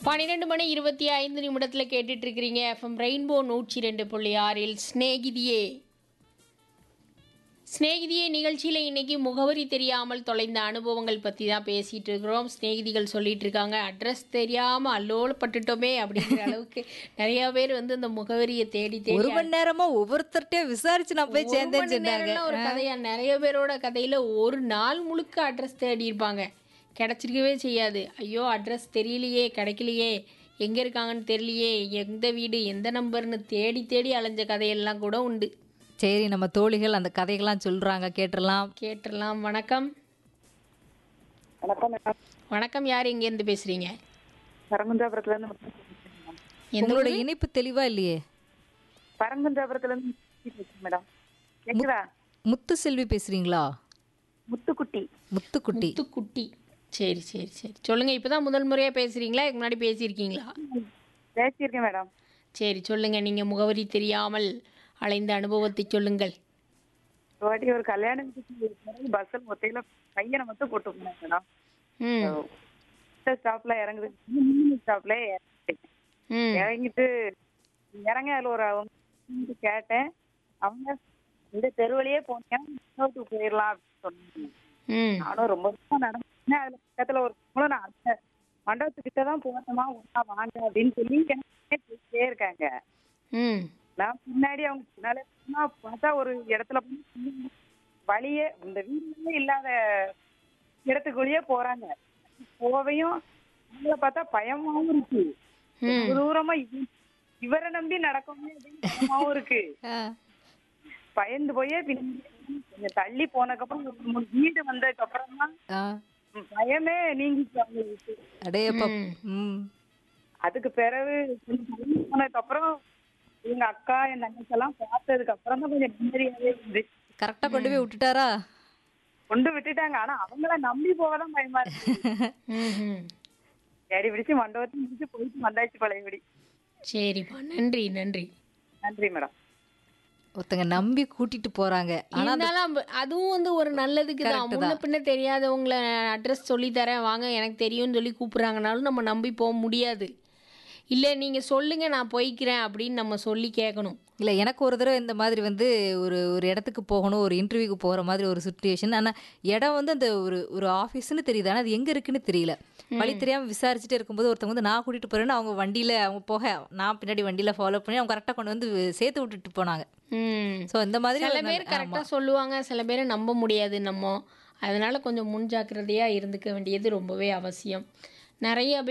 பன்னிரெண்டு மணி இருபத்தி ஐந்து நிமிடத்தில் கேட்டுட்டு இருக்கிறீங்க எஃப்எம் ரெயின்போ நூற்றி ரெண்டு புள்ளி ஆறில் ஸ்நேகிதியே ஸ்நேகிதியே நிகழ்ச்சியில் இன்னைக்கு முகவரி தெரியாமல் தொலைந்த அனுபவங்கள் பற்றி தான் பேசிகிட்டு இருக்கிறோம் ஸ்நேகிதிகள் சொல்லிட்டு இருக்காங்க அட்ரஸ் தெரியாமல் அல்லோலப்பட்டுட்டோமே அப்படிங்கிற அளவுக்கு நிறைய பேர் வந்து இந்த முகவரியை தேடி தேடி ஒரு மணி நேரமா ஒவ்வொருத்தர்ட்டையும் விசாரிச்சு நான் போய் ஒரு சேர்ந்தேன்னு மணி சொன்னாங்க நேரம்லாம் ஒரு கதையா நிறைய பேரோட கதையில ஒரு நாள் முழுக்க அட்ரஸ் தேடி இருப்பாங்க கிடைச்சிருக்கவே செய்யாது ஐயோ அட்ரஸ் தெரியலையே கிடைக்கலையே எங்க இருக்காங்கன்னு தெரியலையே எந்த வீடு எந்த நம்பர்னு தேடி தேடி அலைஞ்ச கதையெல்லாம் கூட உண்டு சரி நம்ம தோழிகள் அந்த கதைகள்லாம் சொல்றாங்க கேட்டுறலாம் கேட்டுடலாம் வணக்கம் வணக்கம் மேடம் வணக்கம் யார் இங்கேருந்து பேசுறீங்க பரங்குன்றாபுரத்துல இருந்து முத்து பேசுறேன் மேடம். உங்களோட இணைப்பு தெளிவா இல்லையே பரங்குன்றாபுரத்துல இருந்து முத்து பேசுறேன் மேடம் கேக்குதா முத்து செல்வி பேசுறீங்களா முத்துக்குட்டி முத்துக்குட்டி முத்துக்குட்டி சரி சரி சரி சொல்லுங்க இப்பதான் முதல் முறையா பேசுறீங்களா இதுக்கு முன்னாடி பேசியிருக்கீங்களா பேசியிருக்கேன் மேடம் சரி சொல்லுங்க நீங்க முகவரி தெரியாமல் அலைந்த அனுபவத்தை சொல்லுங்கள் ஒரு வாட்டி ஒரு கல்யாண வீட்டுக்கு பஸ்ஸில் மொத்தையில பையனை மட்டும் கூட்டு போனேன் மேடம் ம் ஸ்டாப்ல இறங்குது மூணு ஸ்டாப்ல ம் இறங்கிட்டு இறங்க அதுல ஒரு அவங்க கேட்டேன் அவங்க இந்த தெரு வழியே போனீங்கன்னா இன்னொருத்துக்கு போயிடலாம் அப்படின்னு சொன்னாங்க ம் நானும் ரொம்ப தூரம் நடந்தேன் அதுல பக்கத்துல ஒரு பொம்பளை நான் அந்த மண்டபத்துக்கிட்ட தான் போனோமா ஒன்றா வாங்க அப்படின்னு சொல்லி எனக்கு பேசிட்டே இருக்காங்க ம் நான் பின்னாடி அவங்க பின்னாலே போனா பார்த்தா ஒரு இடத்துல போய் வழியே இந்த வீடுகளே இல்லாத இடத்துக்குள்ளேயே போறாங்க போவையும் அவங்கள பார்த்தா பயமாவும் இருக்கு ரொம்ப தூரமா இவ- இவரை நம்பி நடக்கணும் அப்படின்னு பயமாவும் இருக்கு பயந்து போயே பின்னாடி கொஞ்சம் தள்ளி போனதுக்கப்புறம் ஒரு மூணு வீடு வந்ததுக்கு அப்புறம் தான் ஆ, பயமே நீங்கிச்சு அவங்களுக்கு அடேயப்பா ம். ம் அதுக்கு பிறகு கொஞ்சம் தள்ளி போனதுக்கு அப்புறம் எங்க அக்கா என் தங்கச்சி எல்லாம் பார்த்ததுக்கு அப்புறம் தான் கொஞ்சம் நிம்மதியாவே இருந்துச்சு கரெக்டா கொண்டு போய் விட்டுட்டாரா கொண்டு விட்டுட்டாங்க ஆனா அவங்கள நம்பி போகதான் பயமா இருக்கு ம்ஹும். தேடி பிடிச்சு மண்டபத்தை முடிச்சு போயிட்டு வந்தாச்சு பழையபடி சரிப்பா நன்றி நன்றி நன்றி மேடம் ஒருத்தங்க நம்பி கூட்டிட்டு போறாங்க ஆனா அந்த- இருந்தாலும் அப்ப- அதுவும் வந்து ஒரு நல்லதுக்கு தான் Correct முன்ன பின்ன தெரியாதவங்கள அட்ரஸ் சொல்லி தரேன் வாங்க எனக்கு தெரியும்னு சொல்லி கூப்பிடுறாங்கனாலும் நம்ம நம்பி போக முடியாது இல்லை நீங்கள் சொல்லுங்க நான் போய்க்கிறேன் அப்படின்னு நம்ம சொல்லி கேட்கணும் இல்ல எனக்கு ஒரு தடவை இந்த மாதிரி வந்து ஒரு ஒரு இடத்துக்கு போகணும் ஒரு இன்டர்வியூக்கு போற மாதிரி ஒரு சுச்சுவேஷன் ஆனா இடம் வந்து அந்த ஒரு ஒரு ஆஃபீஸ்னு தெரியுது ஆனா அது எங்க இருக்குன்னு தெரியல வழி தெரியாம விசாரிச்சுட்டே இருக்கும்போது ஒருத்தவங்க வந்து நான் கூட்டிட்டு போறேன்னு அவங்க வண்டியில அவங்க போக நான் பின்னாடி வண்டியில ஃபாலோ பண்ணி அவங்க கரெக்டா கொண்டு வந்து சேர்த்து விட்டுட்டு போனாங்க ம் சோ இந்த மாதிரி சில ஒரு பேர் நல்ல- கரெக்டாக சொல்லுவாங்க சில பேரை நம்ப முடியாது நம்ம அதனால கொஞ்சம் முன் ஜாக்கிரதையாக இருந்துக்க வேண்டியது ரொம்பவே அவசியம் நிறைய பேர்